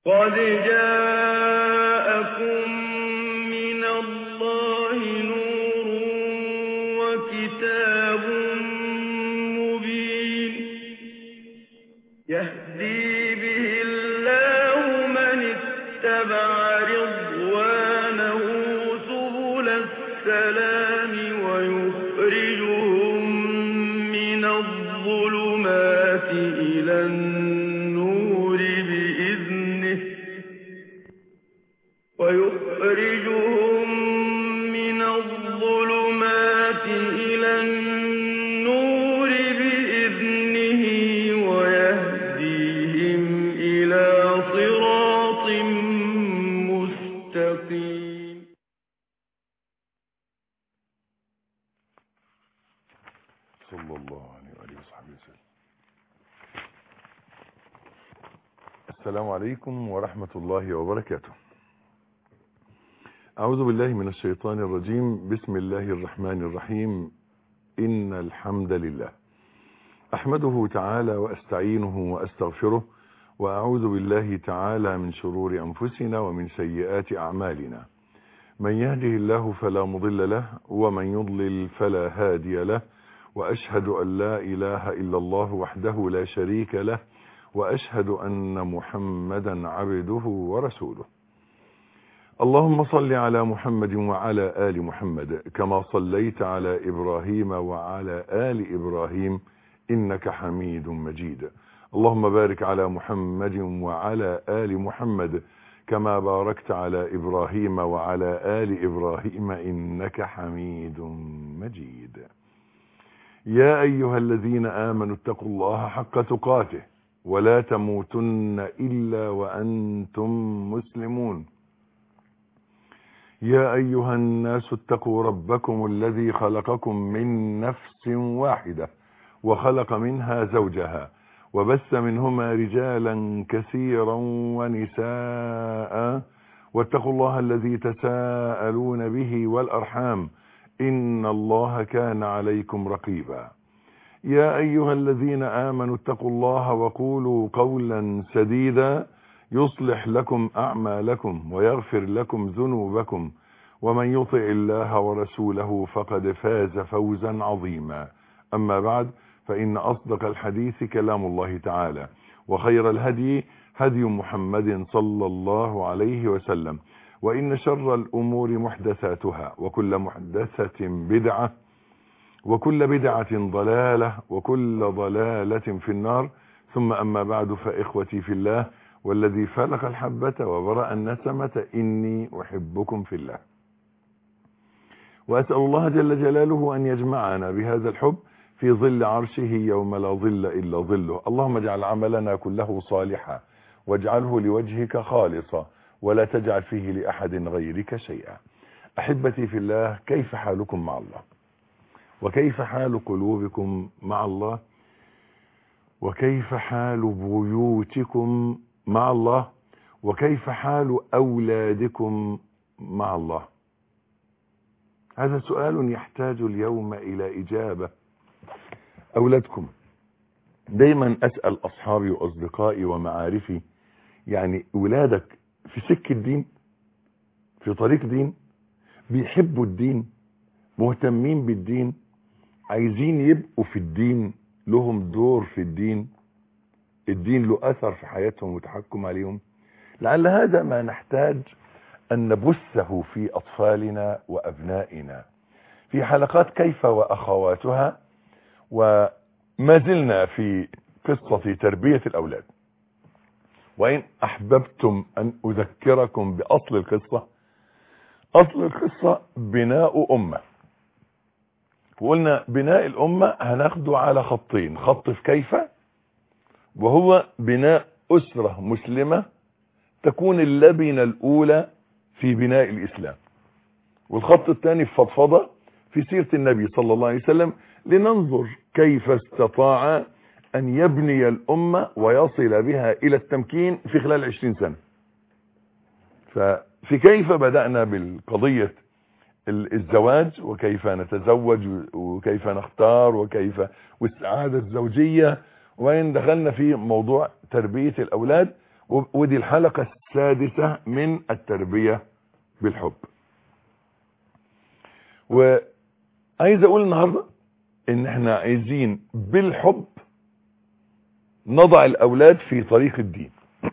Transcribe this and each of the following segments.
قد جاءكم من الله نور وكتاب مبين يهدي به الله من اتبع رضوانه سبل السلام ويخرجهم من الظلمات إلى النور بإذنه ويخرجهم من الظلمات إلى النور بإذنه ويهديهم إلى صراط مستقيم صلى الله عليه وآله وصحبه وسلم السلام عليكم ورحمة الله وبركاته أعوذ بالله من الشيطان الرجيم بسم الله الرحمن الرحيم إن الحمد لله أحمده تعالى وأستعينه وأستغفره وأعوذ بالله تعالى من شرور أنفسنا ومن سيئات أعمالنا من يهده الله فلا مضل له ومن يضلل فلا هادي له وأشهد أن لا إله إلا الله وحده لا شريك له وأشهد أن محمدا عبده ورسوله اللهم صل على محمد وعلى آل محمد كما صليت على إبراهيم وعلى آل إبراهيم إنك حميد مجيد اللهم بارك على محمد وعلى آل محمد كما باركت على إبراهيم وعلى آل إبراهيم إنك حميد مجيد يا أيها الذين آمنوا اتقوا الله حق تقاته ولا تموتن إلا وأنتم مسلمون يا أيها الناس اتقوا ربكم الذي خلقكم من نفس واحدة وخلق منها زوجها وبث منهما رجالا كثيرا ونساء واتقوا الله الذي تساءلون به والأرحام إن الله كان عليكم رقيبا يا أيها الذين آمنوا اتقوا الله وقولوا قولا سديدا يصلح لكم أعمالكم ويغفر لكم ذنوبكم ومن يطع الله ورسوله فقد فاز فوزا عظيما أما بعد فإن أصدق الحديث كلام الله تعالى وخير الهدي هدي محمد صلى الله عليه وسلم وإن شر الأمور محدثاتها وكل محدثة بدعة وكل بدعة ضلالة وكل ضلالة في النار ثم أما بعد فإخوتي في الله والذي فلق الحبة وبرأ النسمة إني أحبكم في الله وأسأل الله جل جلاله أن يجمعنا بهذا الحب في ظل عرشه يوم لا ظل إلا ظله اللهم اجعل عملنا كله صالحا واجعله لوجهك خالصا ولا تجعل فيه لأحد غيرك شيئا أحبتي في الله كيف حالكم مع الله وكيف حال قلوبكم مع الله وكيف حال بيوتكم مع الله وكيف حال أولادكم مع الله هذا سؤال يحتاج اليوم إلى إجابة أولادكم دايما أسأل أصحابي وأصدقائي ومعارفي يعني ولادك في سكة دين في طريق دين بيحبوا الدين مهتمين بالدين عايزين يبقوا في الدين لهم دور في الدين الدين له أثر في حياتهم وتحكم عليهم لعل هذا ما نحتاج أن نبثه في أطفالنا وأبنائنا في حلقات كيف وأخواتها وما زلنا في قصة تربية الأولاد وإن أحببتم أن أذكركم بأصل القصة أصل القصة بناء أمة وقلنا بناء الأمة هناخده على خطين خط في كيف وهو بناء أسرة مسلمة تكون اللبنة الأولى في بناء الإسلام والخط الثاني في فضفضة في سيرة النبي صلى الله عليه وسلم لننظر كيف استطاع أن يبني الأمة ويصل بها إلى التمكين في خلال عشرين سنة ففي كيف بدأنا بالقضية الزواج وكيف نتزوج وكيف نختار وكيف والسعادة الزوجية وين دخلنا في موضوع تربية الأولاد ودي الحلقة السادسة من التربية بالحب وعايز اقول النهاردة ان احنا عايزين بالحب نضع الاولاد في طريق الدين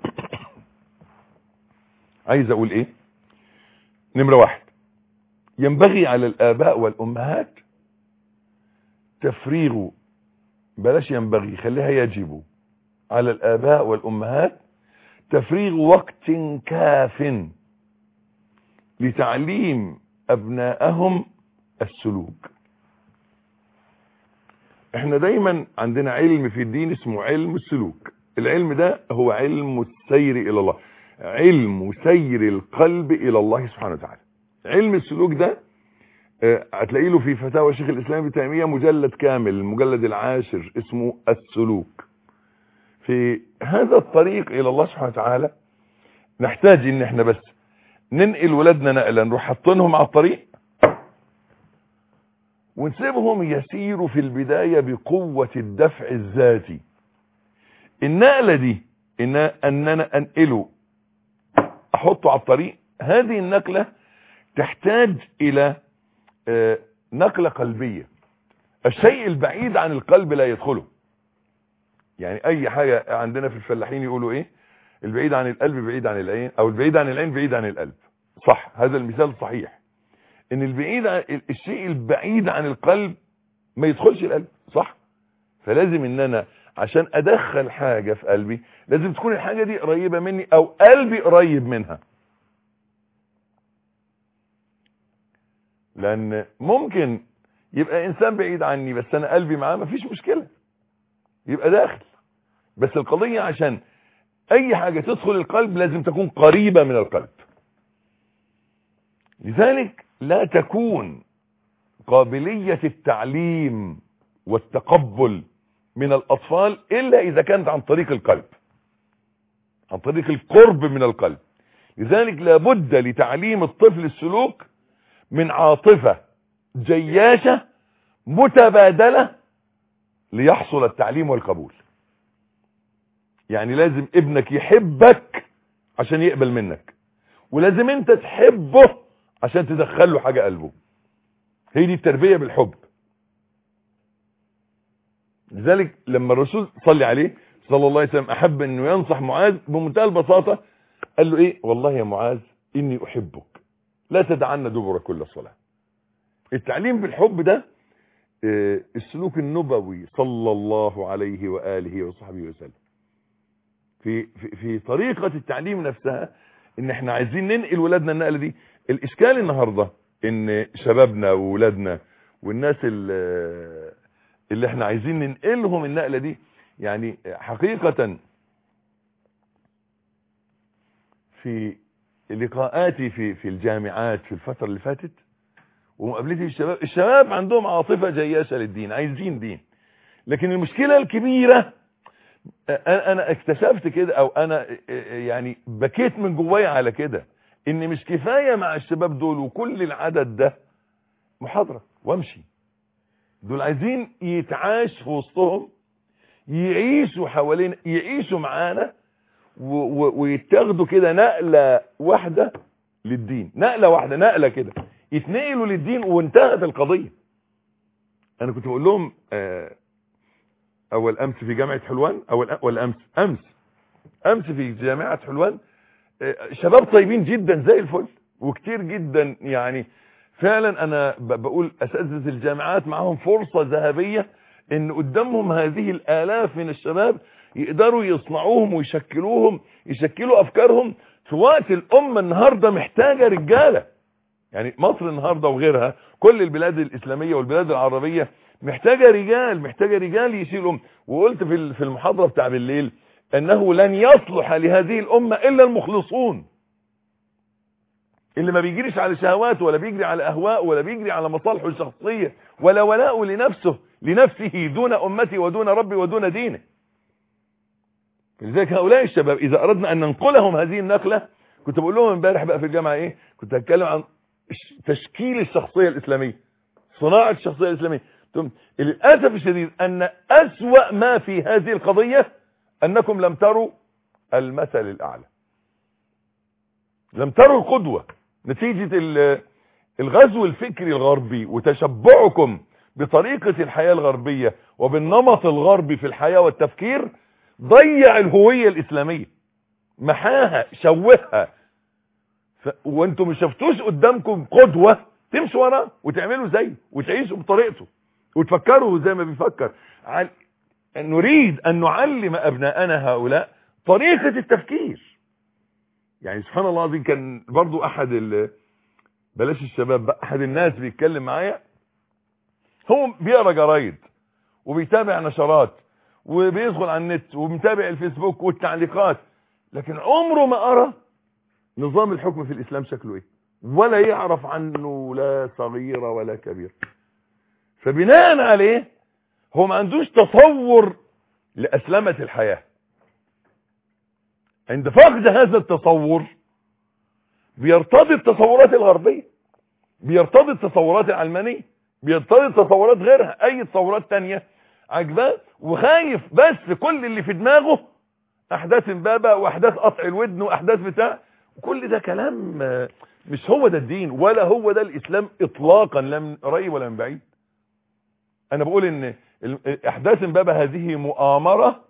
عايز اقول ايه نمرة واحد ينبغي على الاباء والامهات تفريغ بلاش ينبغي خليها يجب على الاباء والامهات تفريغ وقت كاف لتعليم ابنائهم السلوك احنا دايما عندنا علم في الدين اسمه علم السلوك العلم ده هو علم السير الى الله علم سير القلب الى الله سبحانه وتعالى علم السلوك ده هتلاقي له في فتاوى شيخ الاسلام ابن تيميه مجلد كامل المجلد العاشر اسمه السلوك في هذا الطريق الى الله سبحانه وتعالى نحتاج ان احنا بس ننقل ولادنا نقله نروح حاطينهم على الطريق ونسيبهم يسيروا في البداية بقوة الدفع الذاتي النقلة دي إن أننا أنقله أحطه على الطريق هذه النقلة تحتاج إلى نقلة قلبية الشيء البعيد عن القلب لا يدخله يعني أي حاجة عندنا في الفلاحين يقولوا إيه البعيد عن القلب بعيد عن العين أو البعيد عن العين بعيد عن القلب صح هذا المثال صحيح ان البعيد عن الشيء البعيد عن القلب ما يدخلش القلب صح فلازم ان انا عشان ادخل حاجة في قلبي لازم تكون الحاجة دي قريبة مني او قلبي قريب منها لان ممكن يبقى انسان بعيد عني بس انا قلبي معاه مفيش مشكلة يبقى داخل بس القضية عشان اي حاجة تدخل القلب لازم تكون قريبة من القلب لذلك لا تكون قابلية التعليم والتقبل من الأطفال إلا إذا كانت عن طريق القلب عن طريق القرب من القلب لذلك لابد لتعليم الطفل السلوك من عاطفة جياشة متبادلة ليحصل التعليم والقبول يعني لازم ابنك يحبك عشان يقبل منك ولازم انت تحبه عشان تدخل له حاجة قلبه هي دي التربية بالحب لذلك لما الرسول صلى عليه صلى الله عليه وسلم احب انه ينصح معاذ بمنتهى البساطة قال له ايه والله يا معاذ اني احبك لا تدعنا دبر كل صلاة التعليم بالحب ده اه السلوك النبوي صلى الله عليه وآله وصحبه وسلم في, في, في طريقة التعليم نفسها ان احنا عايزين ننقل ولادنا النقلة دي الاشكال النهاردة ان شبابنا وولادنا والناس اللي, اللي احنا عايزين ننقلهم النقلة دي يعني حقيقة في لقاءاتي في في الجامعات في الفترة اللي فاتت ومقابلتي الشباب الشباب عندهم عاطفة جياشة للدين عايزين دين لكن المشكلة الكبيرة انا اكتشفت كده او انا يعني بكيت من جوايا على كده ان مش كفاية مع الشباب دول وكل العدد ده محاضرة وامشي دول عايزين يتعاش في وسطهم يعيشوا حوالين يعيشوا معانا ويتاخدوا كده نقلة واحدة للدين نقلة واحدة نقلة كده يتنقلوا للدين وانتهت القضية انا كنت بقول لهم اول امس في جامعة حلوان اول ولا امس امس امس في جامعة حلوان شباب طيبين جدا زي الفل وكتير جدا يعني فعلا انا بقول اساتذه الجامعات معاهم فرصة ذهبية ان قدامهم هذه الالاف من الشباب يقدروا يصنعوهم ويشكلوهم يشكلوا افكارهم في وقت الامة النهاردة محتاجة رجالة يعني مصر النهاردة وغيرها كل البلاد الاسلامية والبلاد العربية محتاجة رجال محتاجة رجال يشيلهم وقلت في في المحاضرة بتاع بالليل انه لن يصلح لهذه الامة الا المخلصون اللي ما بيجريش على شهوات ولا بيجري على اهواء ولا بيجري على مصالحه الشخصية ولا ولاء لنفسه لنفسه دون امتي ودون ربي ودون دينه لذلك هؤلاء الشباب اذا اردنا ان ننقلهم هذه النقلة كنت بقول لهم امبارح بقى في الجامعة ايه كنت هتكلم عن تشكيل الشخصية الاسلامية صناعة الشخصية الاسلامية للأسف الشديد أن أسوأ ما في هذه القضية أنكم لم تروا المثل الأعلى لم تروا القدوة نتيجة الغزو الفكري الغربي وتشبعكم بطريقة الحياة الغربية وبالنمط الغربي في الحياة والتفكير ضيع الهوية الإسلامية محاها شوهها ف... وانتم مش شفتوش قدامكم قدوة تمشوا وراه وتعملوا زيه وتعيشوا بطريقته وتفكروا زي ما بيفكر عل... نريد ان نعلم ابناءنا هؤلاء طريقة التفكير يعني سبحان الله العظيم كان برضو احد ال... بلاش الشباب بقى احد الناس بيتكلم معايا هو بيقرا جرايد وبيتابع نشرات وبيدخل على النت ومتابع الفيسبوك والتعليقات لكن عمره ما قرا نظام الحكم في الاسلام شكله ايه ولا يعرف عنه لا صغيرة ولا كبيرة فبناء عليه هو ما عندوش تصور لأسلمة الحياة عند فقد هذا التصور بيرتضي التصورات الغربية بيرتضي التصورات العلمانية بيرتضي التصورات غيرها اي تصورات تانية عجباه وخايف بس كل اللي في دماغه احداث امبابة واحداث قطع الودن واحداث بتاع كل ده كلام مش هو ده الدين ولا هو ده الاسلام اطلاقا لا من قريب ولا من بعيد انا بقول ان احداث امبابة هذه مؤامرة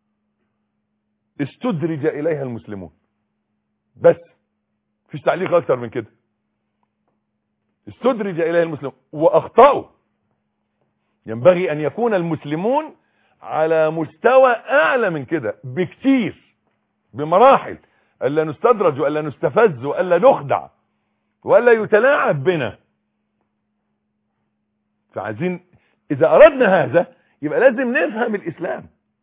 استدرج اليها المسلمون بس فيش تعليق اكتر من كده استدرج اليها المسلمون واخطأوا ينبغي ان يكون المسلمون على مستوى اعلى من كده بكتير بمراحل الا نستدرج والا نستفز والا نخدع والا يتلاعب بنا فعايزين اذا اردنا هذا يبقى لازم نفهم الاسلام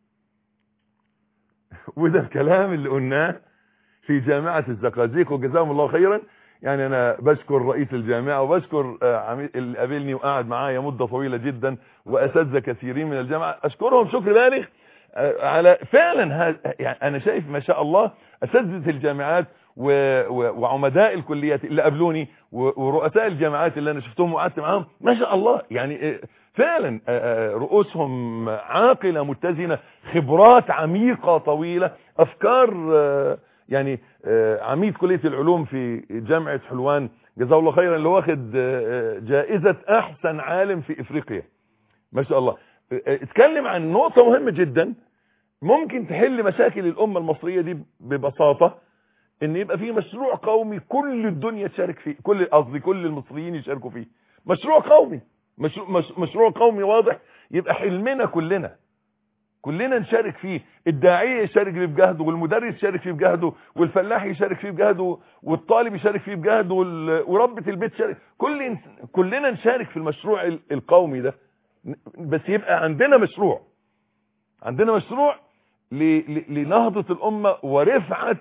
وده الكلام اللي قلناه في جامعة الزقازيق وجزاهم الله خيرا يعني انا بشكر رئيس الجامعة وبشكر اللي قابلني وقعد معايا مدة طويلة جدا واساتذه كثيرين من الجامعة اشكرهم شكر بالغ على فعلا هذا يعني انا شايف ما شاء الله اساتذه الجامعات و... و... وعمداء الكليات اللي قابلوني و... ورؤساء الجامعات اللي انا شفتهم وقعدت معاهم ما شاء الله يعني فعلا رؤوسهم عاقله متزنه خبرات عميقه طويله افكار يعني عميد كليه العلوم في جامعه حلوان جزاه الله خيرا اللي واخد جائزه احسن عالم في افريقيا ما شاء الله اتكلم عن نقطه مهمه جدا ممكن تحل مشاكل الامه المصريه دي ببساطه ان يبقى في مشروع قومي كل الدنيا تشارك فيه كل قصدي كل المصريين يشاركوا فيه مشروع قومي مشروع, مش مشروع قومي واضح يبقى حلمنا كلنا كلنا نشارك فيه الداعية يشارك فيه بجهده والمدرس يشارك فيه بجهده والفلاح يشارك فيه بجهده والطالب يشارك فيه بجهده وربة البيت يشارك كل كلنا نشارك في المشروع القومي ده بس يبقى عندنا مشروع عندنا مشروع لنهضة الأمة ورفعة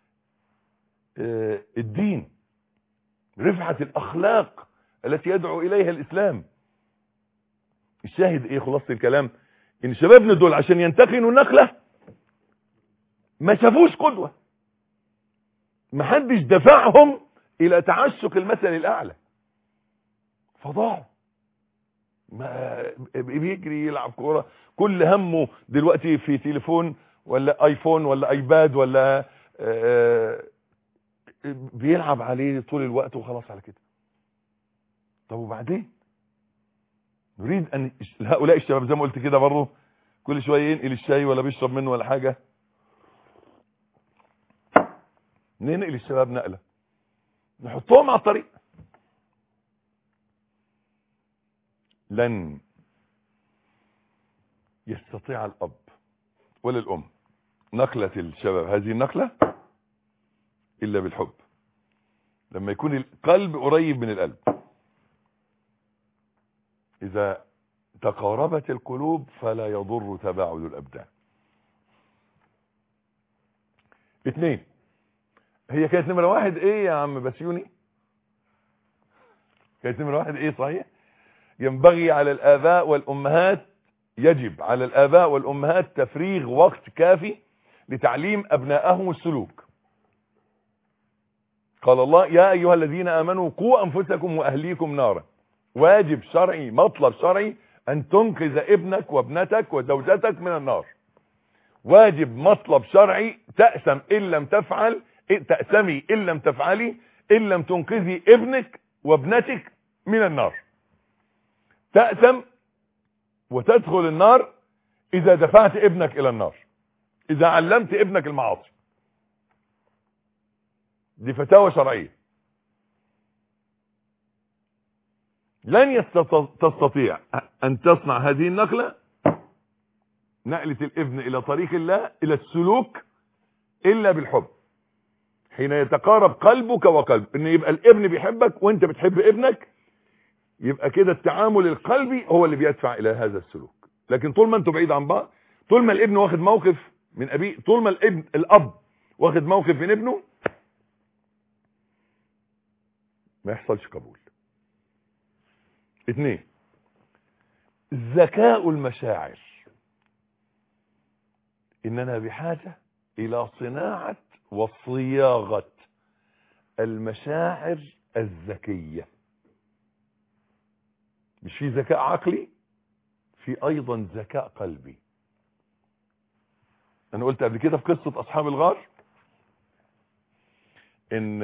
الدين رفعة الأخلاق التي يدعو إليها الإسلام الشاهد إيه خلاصة الكلام إن شبابنا دول عشان ينتقنوا النخلة ما شافوش قدوة ما حدش دفعهم إلى تعشق المثل الأعلى فضاعوا ما بيجري يلعب كوره كل همه دلوقتي في تليفون ولا ايفون ولا ايباد ولا بيلعب عليه طول الوقت وخلاص على كده طب وبعدين نريد ان هؤلاء الشباب زي ما قلت كده برضه كل شويه ينقل الشاي ولا بيشرب منه ولا حاجه ننقل الشباب نقله نحطهم على الطريق لن يستطيع الأب ولا الأم نقلة الشباب هذه النقلة إلا بالحب لما يكون القلب قريب من القلب إذا تقاربت القلوب فلا يضر تباعد الأبدان اثنين هي كانت نمرة واحد ايه يا عم بسيوني كانت نمرة واحد ايه صحيح ينبغي على الآباء والأمهات يجب على الآباء والأمهات تفريغ وقت كافي لتعليم أبنائهم السلوك قال الله يا أيها الذين آمنوا قوا أنفسكم وأهليكم نارا واجب شرعي مطلب شرعي أن تنقذ ابنك وابنتك وزوجتك من النار واجب مطلب شرعي تأسم إن لم تفعل تأسمي إن لم تفعلي إن لم تنقذي ابنك وابنتك من النار تأسم وتدخل النار إذا دفعت ابنك إلى النار إذا علمت ابنك المعاصي دي فتاوى شرعية لن تستطيع أن تصنع هذه النقلة نقلة الابن إلى طريق الله إلى السلوك إلا بالحب حين يتقارب قلبك وقلب ان يبقى الابن بيحبك وانت بتحب ابنك يبقى كده التعامل القلبي هو اللي بيدفع الى هذا السلوك لكن طول ما انتوا بعيد عن بعض طول ما الابن واخد موقف من ابيه طول ما الابن الاب واخد موقف من ابنه ما يحصلش قبول اثنين ذكاء المشاعر اننا بحاجة الى صناعة وصياغة المشاعر الذكية مش في ذكاء عقلي في ايضا ذكاء قلبي انا قلت قبل كده في قصة اصحاب الغار ان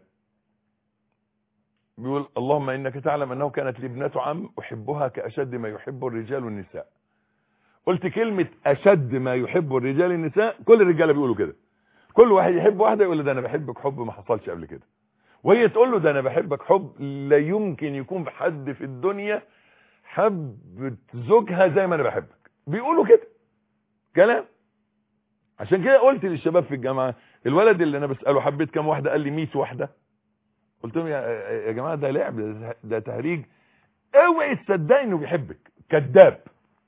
بيقول اللهم انك تعلم انه كانت لي ابنة عم احبها كاشد ما يحب الرجال النساء قلت كلمة اشد ما يحب الرجال النساء كل الرجاله بيقولوا كده كل واحد يحب واحده يقول له ده انا بحبك حب ما حصلش قبل كده وهي تقول له ده انا بحبك حب لا يمكن يكون في حد في الدنيا حب زوجها زي ما انا بحبك بيقولوا كده كلام عشان كده قلت للشباب في الجامعه الولد اللي انا بساله حبيت كام واحده قال لي 100 واحده قلت لهم يا, يا جماعه ده لعب ده, ده تهريج اوعي تصدقي انه بيحبك كذاب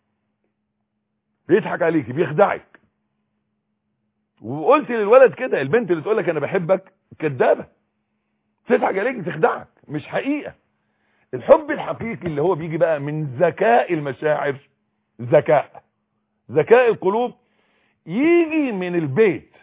بيضحك عليك بيخدعك وقلت للولد كده البنت اللي تقول لك انا بحبك كدابه تضحك عليك تخدعك مش حقيقه الحب الحقيقي اللي هو بيجي بقى من ذكاء المشاعر ذكاء ذكاء القلوب يجي من البيت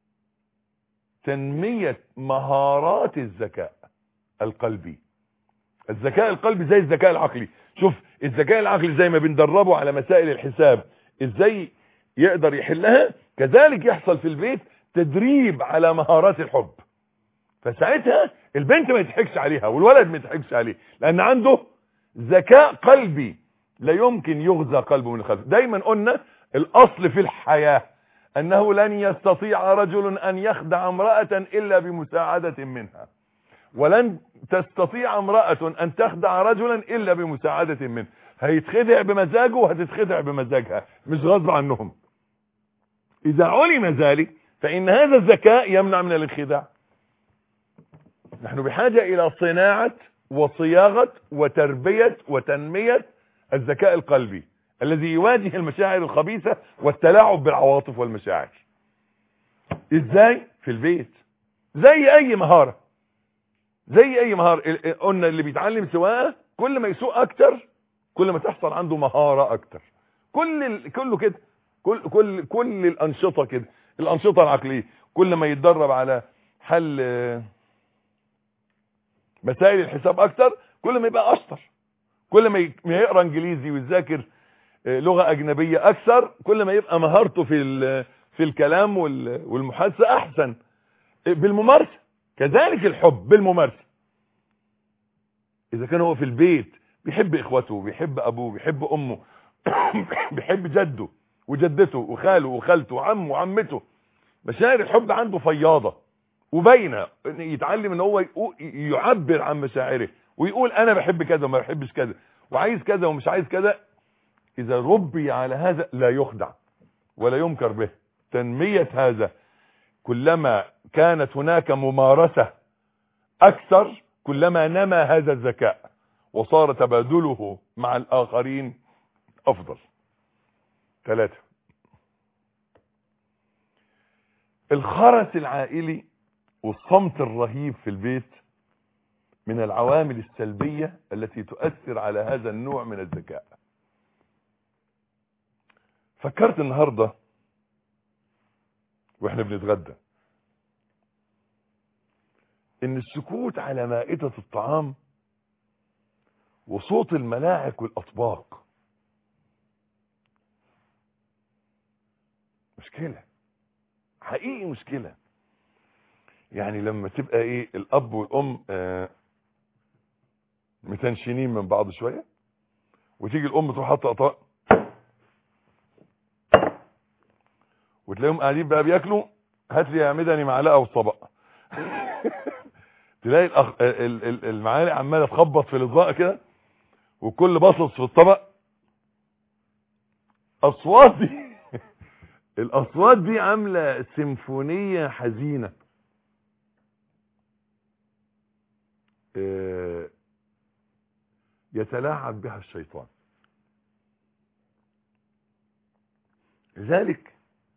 تنمية مهارات الذكاء القلبي الذكاء القلبي زي الذكاء العقلي شوف الذكاء العقلي زي ما بندربه على مسائل الحساب ازاي يقدر يحلها كذلك يحصل في البيت تدريب على مهارات الحب فساعتها البنت ما يضحكش عليها والولد ما يضحكش عليه لان عنده ذكاء قلبي لا يمكن يغزى قلبه من الخلف دايما قلنا الاصل في الحياة انه لن يستطيع رجل ان يخدع امرأة الا بمساعدة منها ولن تستطيع امرأة ان تخدع رجلا الا بمساعدة منه هيتخدع بمزاجه وهتتخدع بمزاجها مش غصب عنهم اذا علم ذلك فان هذا الذكاء يمنع من الانخداع نحن بحاجة الى صناعة وصياغة وتربية وتنمية الذكاء القلبي الذي يواجه المشاعر الخبيثة والتلاعب بالعواطف والمشاعر ازاي في البيت زي اي مهارة زي اي مهارة قلنا اللي بيتعلم سواقة كل ما يسوق اكتر كل ما تحصل عنده مهارة اكتر كل ال... كله كده كل كل كل الانشطة كده الانشطة العقلية كل ما يتدرب على حل مسائل الحساب اكتر كل ما يبقى اشطر كل ما يقرا انجليزي ويذاكر لغة اجنبية اكثر كل ما يبقى مهارته في في الكلام والمحادثة احسن بالممارسة كذلك الحب بالممارسة اذا كان هو في البيت بيحب اخوته بيحب ابوه بيحب امه بيحب جده وجدته وخاله وخالته وعمه وعمته مشاعر الحب عنده فياضة وباينه يتعلم ان هو يعبر عن مشاعره ويقول انا بحب كذا وما بحبش كذا وعايز كذا ومش عايز كذا اذا ربي على هذا لا يخدع ولا ينكر به تنمية هذا كلما كانت هناك ممارسة اكثر كلما نمى هذا الذكاء وصار تبادله مع الاخرين افضل ثلاثة الخرس العائلي والصمت الرهيب في البيت من العوامل السلبية التي تؤثر على هذا النوع من الذكاء فكرت النهاردة واحنا بنتغدى ان السكوت على مائدة الطعام وصوت الملاعق والاطباق مش مشكلة حقيقي مشكلة يعني لما تبقى ايه الاب والام آه متنشنين من بعض شوية وتيجي الام تروح حاطه قطاء وتلاقيهم قاعدين بقى بياكلوا هات لي يا مدني معلقه والطبق تلاقي الأخ... ال- ال- المعالق عماله تخبط في الاطباق كده وكل باصص في الطبق اصوات دي الاصوات دي عامله سيمفونيه حزينه آه، يتلاعب بها الشيطان لذلك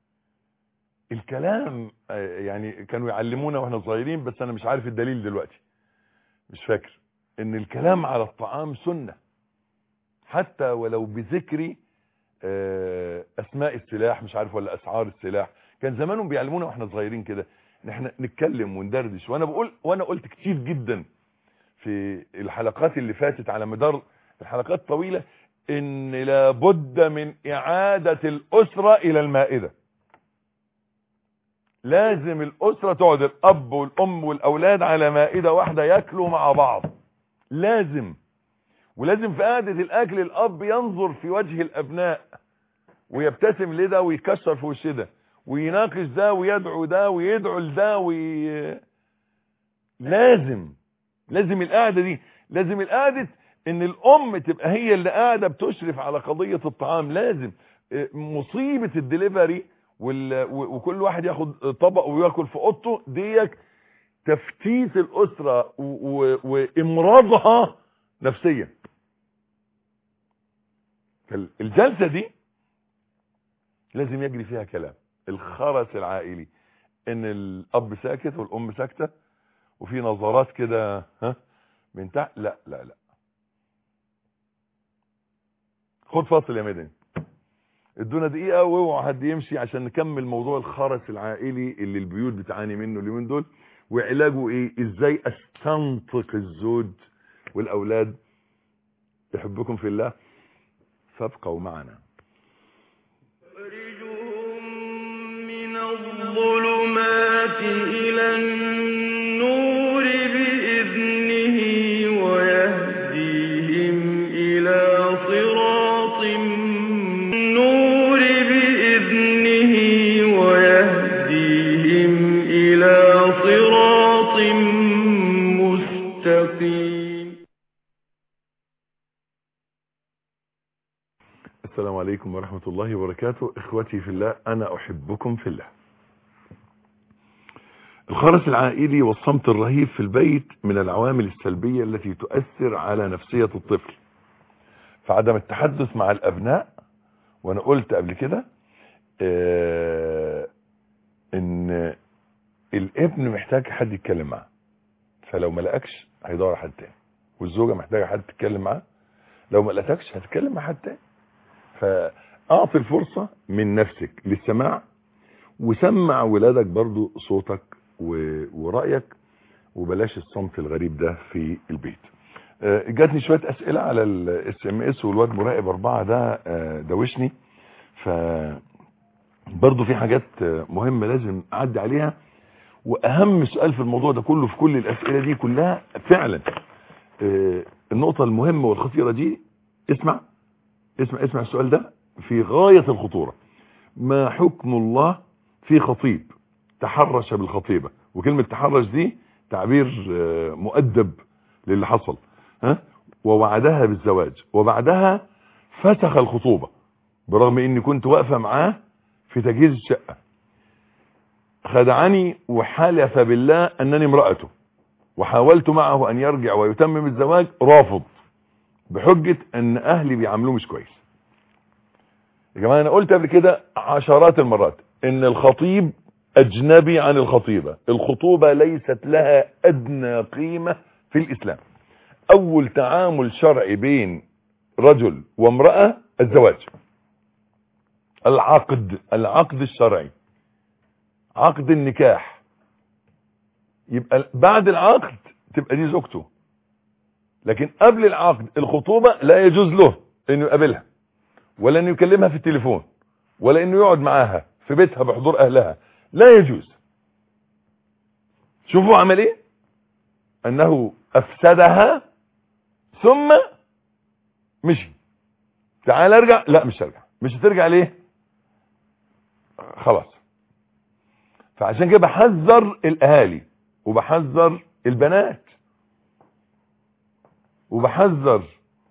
الكلام آه، يعني كانوا يعلمونا واحنا صغيرين بس انا مش عارف الدليل دلوقتي مش فاكر ان الكلام على الطعام سنة حتى ولو بذكر آه، اسماء السلاح مش عارف ولا اسعار السلاح كان زمانهم بيعلمونا واحنا صغيرين كده ان احنا نتكلم وندردش وانا بقول وانا قلت كتير جدا في الحلقات اللي فاتت على مدار الحلقات الطويلة ان لابد من اعادة الاسرة الى المائدة لازم الاسرة تقعد الاب والام والاولاد على مائدة واحدة ياكلوا مع بعض لازم ولازم في قعدة الاكل الاب ينظر في وجه الابناء ويبتسم لده ويكسر في وش ده ويناقش ده ويدعو ده ويدعو لده وي... لازم لازم القعدة دي لازم القعدة ان الام تبقى هي اللي قاعدة بتشرف على قضية الطعام لازم اه، مصيبة الدليفري وال- و- وكل واحد ياخد طبق وياكل في اوضته ديك تفتيت الاسرة و- و- وامراضها نفسيا الجلسة دي لازم يجري فيها كلام الخرس العائلي ان الاب ساكت والام ساكته وفي نظرات كده ها من تحت لا لا لا خد فاصل يا مدني ادونا دقيقة واوعوا حد يمشي عشان نكمل موضوع الخرس العائلي اللي البيوت بتعاني منه اليومين دول وعلاجه ايه ازاي استنطق الزوج والاولاد يحبكم في الله فابقوا معنا يخرجهم من الظلمات إلى النور بإذنه ويهديهم إلى صراط النور بإذنه ويهديهم إلى صراط مستقيم السلام عليكم ورحمة الله وبركاته اخوتي في الله انا احبكم في الله الخرس العائلي والصمت الرهيب في البيت من العوامل السلبية التي تؤثر على نفسية الطفل فعدم التحدث مع الابناء وانا قلت قبل كده آه، ان الابن محتاج حد يتكلم معاه فلو ما لقاكش هيدور على حد تاني والزوجة محتاجة حد تتكلم معاه لو ما لقاكش هتتكلم مع حد تاني فاعطي الفرصة من نفسك للسماع وسمع ولادك برضو صوتك و- ورأيك وبلاش الصمت الغريب ده في البيت آه، جاتني شوية اسئلة على الاس ام اس والواد مراقب اربعة ده آه، دوشني ف برضو في حاجات آه، مهمة لازم اعدي عليها واهم سؤال في الموضوع ده كله في كل الاسئلة دي كلها فعلا آه، النقطة المهمة والخطيرة دي اسمع اسمع اسمع السؤال ده في غاية الخطورة ما حكم الله في خطيب تحرش بالخطيبة وكلمة تحرش دي تعبير آه، مؤدب للي حصل ها ووعدها بالزواج وبعدها فسخ الخطوبة برغم اني كنت واقفة معاه في تجهيز الشقة خدعني وحلف بالله انني امرأته وحاولت معه ان يرجع ويتمم الزواج رافض بحجة ان اهلي بيعاملوه مش كويس يا جماعة انا قلت قبل كده عشرات المرات ان الخطيب اجنبي عن الخطيبة الخطوبة ليست لها ادنى قيمة في الاسلام اول تعامل شرعي بين رجل وامرأة الزواج العقد العقد الشرعي عقد النكاح يبقى بعد العقد تبقى دي زوجته لكن قبل العقد الخطوبة لا يجوز له انه يقابلها ولا انه يكلمها في التليفون ولا انه يقعد معاها في بيتها بحضور اهلها لا يجوز شوفوا عمل ايه انه افسدها ثم مشي تعال ارجع لا مش هرجع مش هترجع ليه خلاص فعشان كده بحذر الاهالي وبحذر البنات وبحذر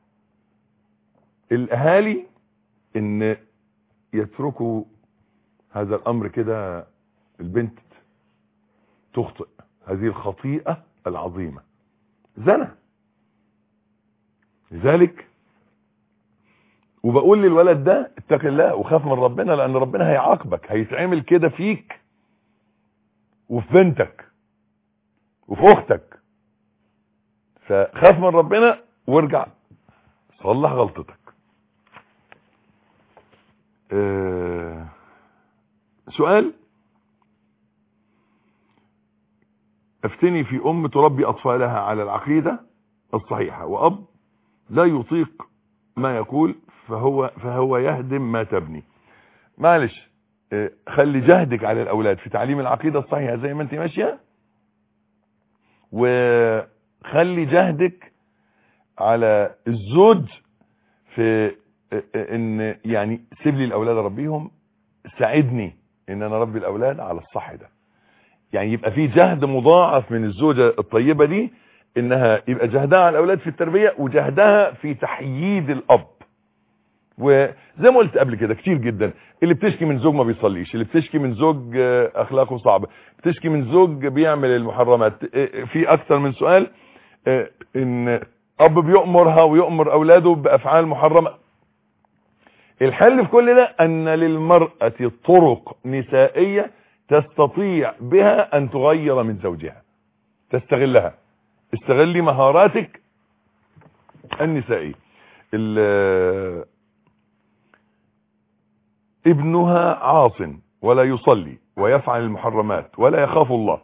الاهالي ان يتركوا هذا الامر كده البنت تخطئ هذه الخطيئة العظيمة زنا لذلك وبقول للولد ده اتق الله وخاف من ربنا لان ربنا هيعاقبك هيتعمل كده فيك وفي بنتك وفي اختك فخاف من ربنا وارجع صلح غلطتك اه سؤال افتني في ام تربي اطفالها على العقيدة الصحيحة واب لا يطيق ما يقول فهو فهو يهدم ما تبني معلش اه خلي جهدك على الاولاد في تعليم العقيدة الصحيحة زي ما انت ماشية وخلي جهدك على الزوج في ان يعني سيب لي الاولاد اربيهم ساعدني ان انا اربي الاولاد على الصح ده يعني يبقى في جهد مضاعف من الزوجة الطيبة دي انها يبقى جهدها على الاولاد في التربية وجهدها في تحييد الاب وزي ما قلت قبل كده كتير جدا اللي بتشكي من زوج ما بيصليش اللي بتشكي من زوج اخلاقه صعبة بتشكي من زوج بيعمل المحرمات في اكثر من سؤال ان اب بيؤمرها ويؤمر اولاده بافعال محرمة الحل في كل ده ان للمرأة طرق نسائية تستطيع بها ان تغير من زوجها تستغلها استغلي مهاراتك النسائية ابنها عاص ولا يصلي ويفعل المحرمات ولا يخاف الله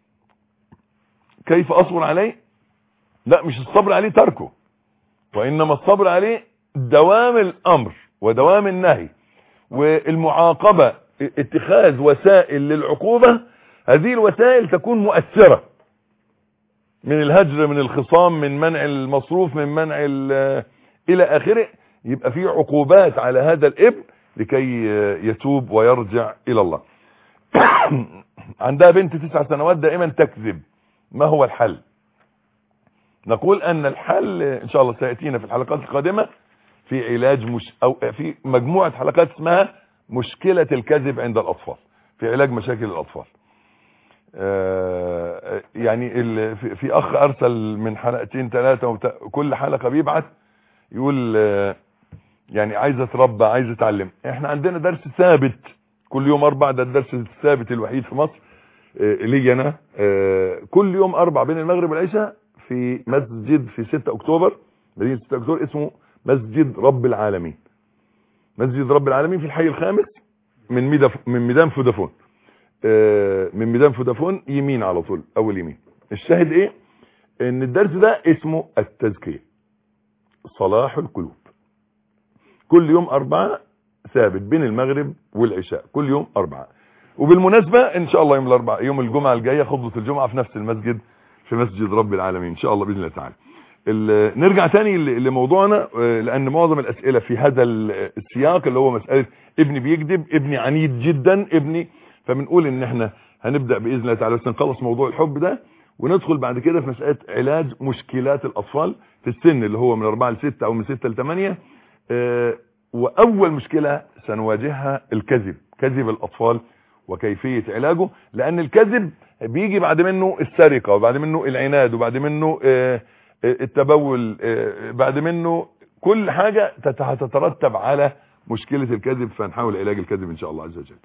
كيف اصبر عليه لا مش الصبر عليه تركه وانما الصبر عليه دوام الامر ودوام النهي والمعاقبة اتخاذ وسائل للعقوبة هذه الوسائل تكون مؤثرة من الهجر من الخصام من منع المصروف من منع الى اخره يبقى في عقوبات على هذا الابن لكي يتوب ويرجع الى الله عندها بنت تسع سنوات دائما تكذب ما هو الحل نقول ان الحل ان شاء الله سيأتينا في الحلقات القادمة في علاج مش او في مجموعة حلقات اسمها مشكلة الكذب عند الاطفال في علاج مشاكل الاطفال آه يعني في اخ ارسل من حلقتين ثلاثة كل حلقة بيبعت يقول آه يعني عايز اتربى عايز اتعلم احنا عندنا درس ثابت كل يوم اربع ده الدرس الثابت الوحيد في مصر آه لي انا كل يوم اربع بين المغرب والعشاء في مسجد في 6 اكتوبر مدينة 6 اكتوبر اسمه مسجد رب العالمين مسجد رب العالمين في الحي الخامس من ميدف من ميدان فودافون من ميدان فودافون يمين على طول اول يمين الشاهد ايه ان الدرس ده اسمه التزكية صلاح القلوب كل يوم اربعة ثابت بين المغرب والعشاء كل يوم اربعة وبالمناسبة ان شاء الله يوم الاربعاء يوم الجمعة الجاية خطبة الجمعة في نفس المسجد في مسجد رب العالمين ان شاء الله باذن الله تعالى نرجع تاني لموضوعنا لان معظم الاسئلة في هذا السياق اللي هو مسألة ابني بيكذب ابني عنيد جدا ابني فبنقول ان احنا هنبدأ باذن الله تعالى بس نخلص موضوع الحب ده وندخل بعد كده في مسألة علاج مشكلات الاطفال في السن اللي هو من 4 ل 6 او من 6 ل 8 واول مشكلة سنواجهها الكذب كذب الاطفال وكيفية علاجه لان الكذب بيجي بعد منه السرقة وبعد منه العناد وبعد منه التبول بعد منه كل حاجة تترتب على مشكلة الكذب فنحاول علاج الكذب ان شاء الله عز وجل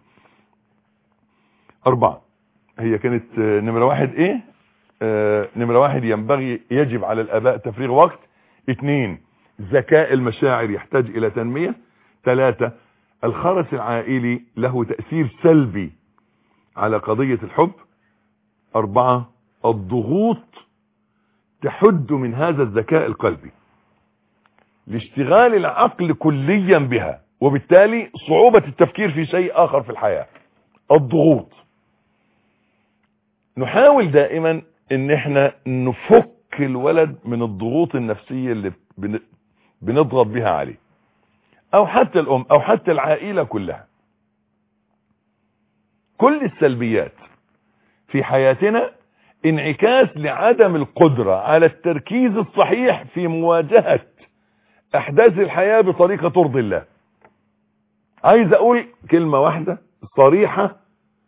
اربعة هي كانت نمرة واحد ايه نمرة واحد ينبغي يجب على الاباء تفريغ وقت اثنين ذكاء المشاعر يحتاج الى تنمية ثلاثة الخرس العائلي له تأثير سلبي على قضية الحب اربعة الضغوط تحد من هذا الذكاء القلبي لاشتغال العقل كليا بها وبالتالي صعوبة التفكير في شيء آخر في الحياة الضغوط نحاول دائما ان احنا نفك الولد من الضغوط النفسية اللي بن- بنضغط بها عليه او حتى الام او حتى العائلة كلها كل السلبيات في حياتنا انعكاس لعدم القدرة على التركيز الصحيح في مواجهة احداث الحياة بطريقة ترضي الله عايز اقول كلمة واحدة صريحة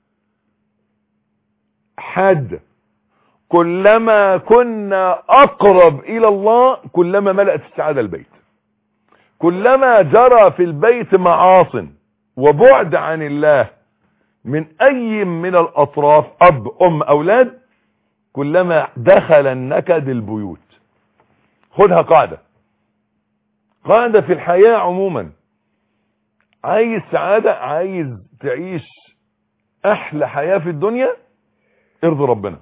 حادة كلما كنا اقرب الى الله كلما ملأت السعادة البيت كلما جرى في البيت معاص وبعد عن الله من اي من الاطراف اب ام اولاد كلما دخل النكد البيوت خدها قاعدة قاعدة في الحياة عموما عايز سعادة عايز تعيش احلى حياة في الدنيا ارضي ربنا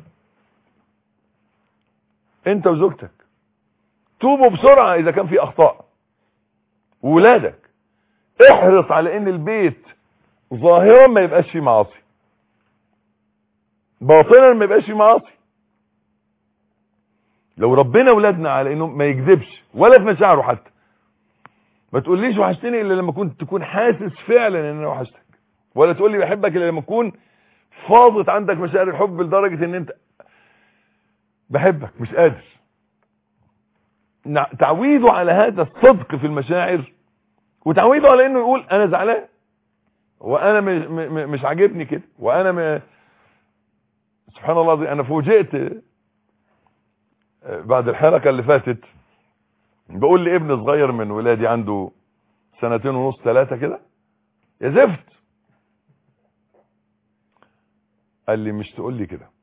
انت وزوجتك توبوا بسرعة اذا كان في اخطاء ولادك احرص على ان البيت ظاهرا ما يبقاش فيه معاصي باطنا ما يبقاش فيه معاصي لو ربنا ولادنا على انه ما يكذبش ولا في مشاعره حتى ما تقوليش وحشتني الا لما كنت تكون حاسس فعلا ان انا وحشتك ولا تقول لي بحبك الا لما تكون فاضت عندك مشاعر الحب لدرجة ان انت بحبك مش قادر نع- تعويده على هذا الصدق في المشاعر وتعويده على انه يقول انا زعلان وانا م- م- م- مش عاجبني كده وانا م... سبحان الله العظيم، انا فوجئت آه، بعد الحلقة اللي فاتت بقول لي ابن صغير من ولادي عنده سنتين ونص ثلاثة كده يا زفت قال لي مش تقول لي كده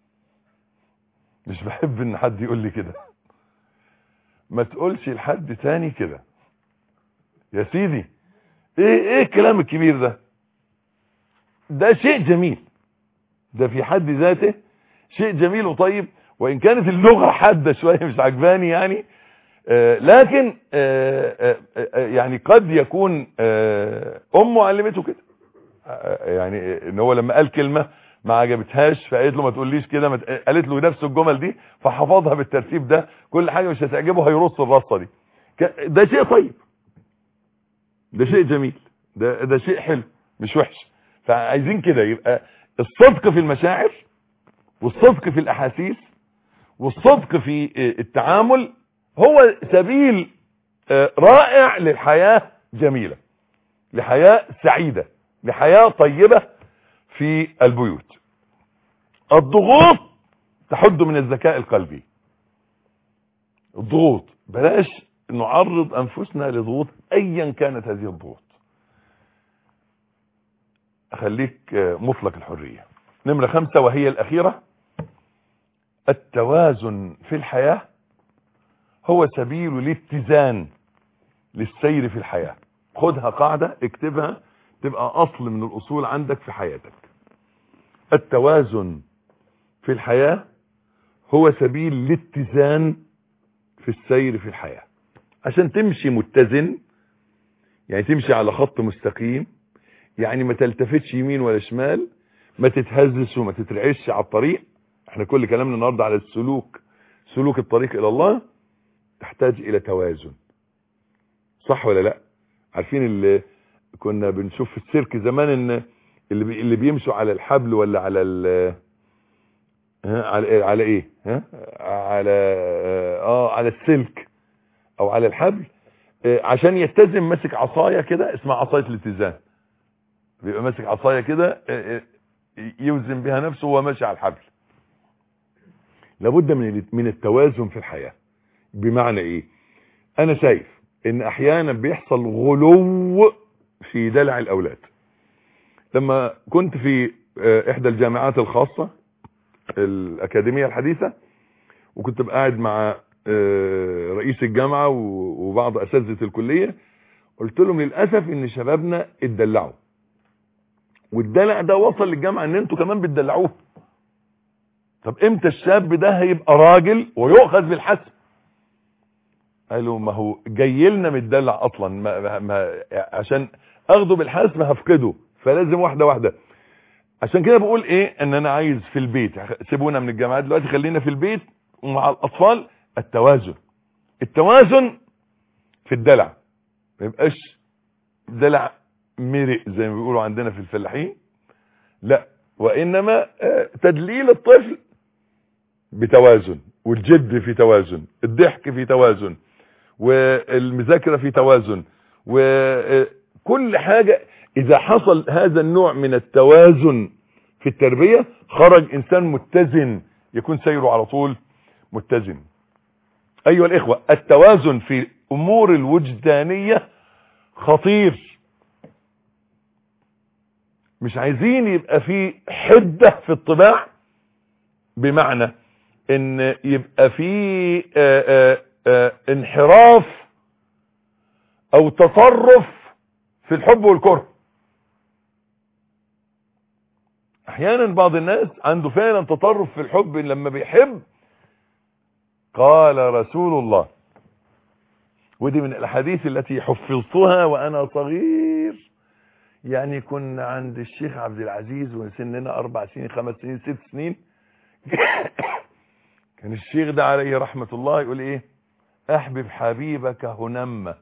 مش بحب ان حد يقول لي كده ما تقولش لحد تاني كده يا سيدي ايه ايه الكلام الكبير ده ده شيء جميل ده في حد ذاته شيء جميل وطيب وان كانت اللغة حادة شوية مش عجباني يعني آه لكن آه آه آه يعني قد يكون آه امه علمته كده آه يعني ان هو لما قال كلمة ما عجبتهاش فقالت له ما تقوليش كده ما ت- قالت له نفس الجمل دي فحفظها بالترتيب ده كل حاجة مش هتعجبه هيرص الرصة دي ك- ده شيء طيب ده شيء جميل ده ده شيء حلو مش وحش فعايزين كده يبقى الصدق في المشاعر والصدق في الاحاسيس والصدق في آه، التعامل هو سبيل آه، رائع للحياة جميلة لحياة سعيدة لحياة طيبة في البيوت الضغوط تحد من الذكاء القلبي الضغوط بلاش نعرض انفسنا لضغوط ايا كانت هذه الضغوط اخليك آه، مطلق الحرية نمرة خمسة وهي الاخيرة التوازن في الحياة هو سبيل الاتزان للسير في الحياة خدها قاعدة اكتبها تبقى اصل من الاصول عندك في حياتك التوازن في الحياة هو سبيل الاتزان في السير في الحياة عشان تمشي متزن يعني تمشي على خط مستقيم يعني ما تلتفتش يمين ولا شمال ما تتهزش وما تترعش على الطريق احنا كل كلامنا النهاردة على السلوك سلوك الطريق الى الله تحتاج الى توازن صح ولا لا عارفين اللي كنا بنشوف في السيرك زمان ان اللي بي اللي بيمشوا على الحبل ولا على ال ها على على ايه ها على اه على السلك او على الحبل آه، عشان يتزن ماسك عصايه كده اسمها عصايه الاتزان بيبقى ماسك عصايه كده آه، آه، يوزن بها نفسه وهو ماشي على الحبل لابد من من التوازن في الحياه بمعنى ايه انا شايف ان احيانا بيحصل غلو في دلع الاولاد لما كنت في آه، احدى الجامعات الخاصة الاكاديمية الحديثة وكنت قاعد مع آه، رئيس الجامعة و- وبعض اساتذة الكلية قلت لهم للاسف ان شبابنا اتدلعوا والدلع ده وصل للجامعة ان انتوا كمان بتدلعوه طب امتى الشاب ده هيبقى راجل ويؤخذ بالحسب قالوا ما هو جاي لنا متدلع اصلا ما ما ما عشان اخده بالحسم هفقده فلازم واحده واحده عشان كده بقول ايه ان انا عايز في البيت سيبونا من الجامعات دلوقتي خلينا في البيت ومع الاطفال التوازن التوازن في الدلع ما يبقاش دلع مرق زي ما بيقولوا عندنا في الفلاحين لا وانما آه، تدليل الطفل بتوازن والجد في توازن الضحك في توازن والمذاكرة في توازن وكل حاجة اذا حصل هذا النوع من التوازن في التربية خرج انسان متزن يكون سيره على طول متزن ايها الاخوة التوازن في امور الوجدانية خطير مش عايزين يبقى في حدة في الطباع بمعنى ان يبقى في آآ آآ آآ انحراف او تطرف في الحب والكره احيانا بعض الناس عنده فعلا تطرف في الحب لما بيحب قال رسول الله ودي من الاحاديث التي حفظتها وانا صغير يعني كنا عند الشيخ عبد العزيز وسننا اربع سنين خمس سنين ست سنين كان الشيخ ده عليه رحمة الله يقول ايه احبب حبيبك هنمة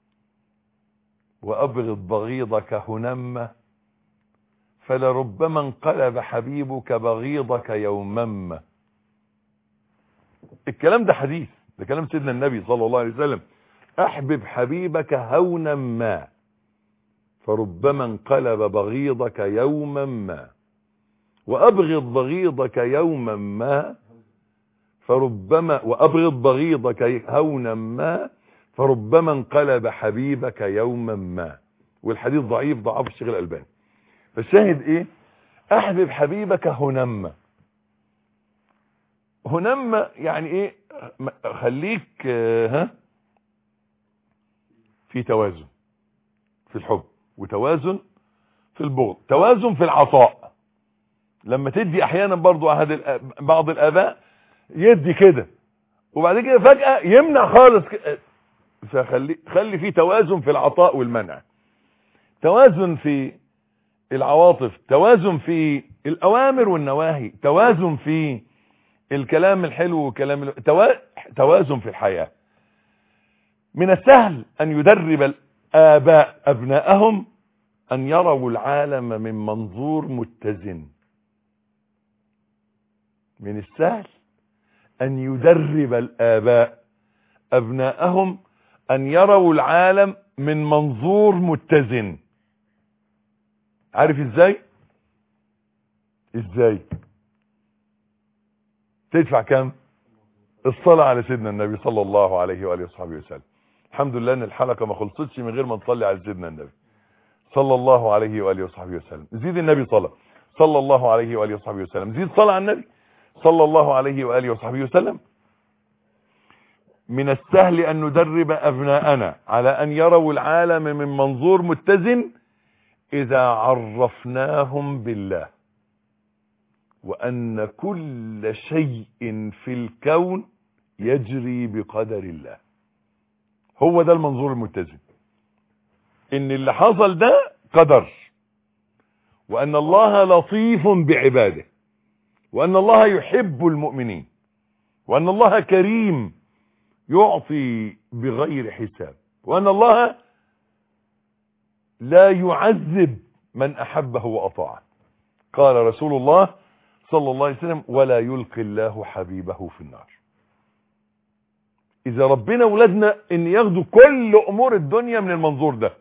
وابغض بغيضك هنمة فلربما انقلب حبيبك بغيضك يومما الكلام ده حديث ده كلام سيدنا النبي صلى الله عليه وسلم احبب حبيبك هونا ما فربما انقلب بغيضك يوما ما وابغض بغيضك يوما ما فربما وابغض بغيضك هونا ما فربما انقلب حبيبك يوما ما والحديث ضعيف ضعف الشيخ الالباني فالشاهد ايه احبب حبيبك هنما هنما يعني ايه خليك آه، ها في توازن في الحب وتوازن في البغض توازن في العطاء لما تدي احيانا برضو أحد الآ- بعض الاباء يدي كده وبعد كده فجأة يمنع خالص ك- فخلي خلي في توازن في العطاء والمنع توازن في العواطف توازن في الأوامر والنواهي توازن في الكلام الحلو والكلام ال... توا... توازن في الحياة من السهل أن يدرب الآباء أبناءهم أن يروا العالم من منظور متزن من السهل أن يدرب الآباء أبناءهم أن يروا العالم من منظور متزن عارف ازاي ازاي تدفع كام الصلاة على سيدنا النبي صلى الله عليه وآله وصحبه وسلم الحمد لله ان الحلقة ما خلصتش من غير ما نصلي على سيدنا النبي صلى الله عليه وآله وصحبه وسلم زيد النبي صلى صلى الله عليه وآله وصحبه وسلم زيد صلاة على النبي صلى الله عليه وآله وصحبه وسلم من السهل أن ندرب أبناءنا على أن يروا العالم من منظور متزن إذا عرفناهم بالله وأن كل شيء في الكون يجري بقدر الله هو ده المنظور المتزن إن اللي حصل ده قدر وأن الله لطيف بعباده وأن الله يحب المؤمنين وأن الله كريم يعطي بغير حساب وأن الله لا يعذب من أحبه وأطاعه قال رسول الله صلى الله عليه وسلم ولا يلقي الله حبيبه في النار إذا ربنا ولادنا إن ياخدوا كل أمور الدنيا من المنظور ده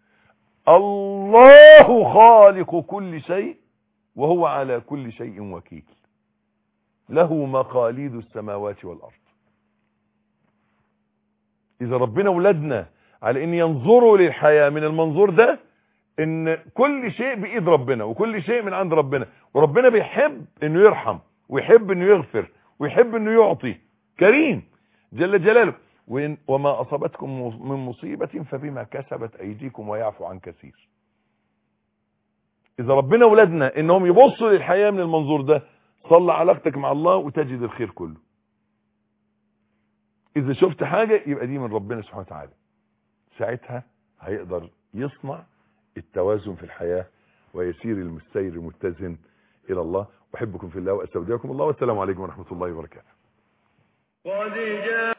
الله خالق كل شيء وهو على كل شيء وكيل له مقاليد السماوات والأرض إذا ربنا ولادنا على ان ينظروا للحياة من المنظور ده ان كل شيء بايد ربنا وكل شيء من عند ربنا وربنا بيحب انه يرحم ويحب انه يغفر ويحب انه يعطي كريم جل جلاله وإن وما اصابتكم من مصيبة فبما كسبت ايديكم ويعفو عن كثير اذا ربنا ولادنا انهم يبصوا للحياة من المنظور ده صلى علاقتك مع الله وتجد الخير كله اذا شفت حاجة يبقى دي من ربنا سبحانه وتعالى ساعتها هيقدر يصنع التوازن في الحياة ويسير المسير المتزن الى الله احبكم في الله واستودعكم الله والسلام عليكم ورحمة الله وبركاته قد جاء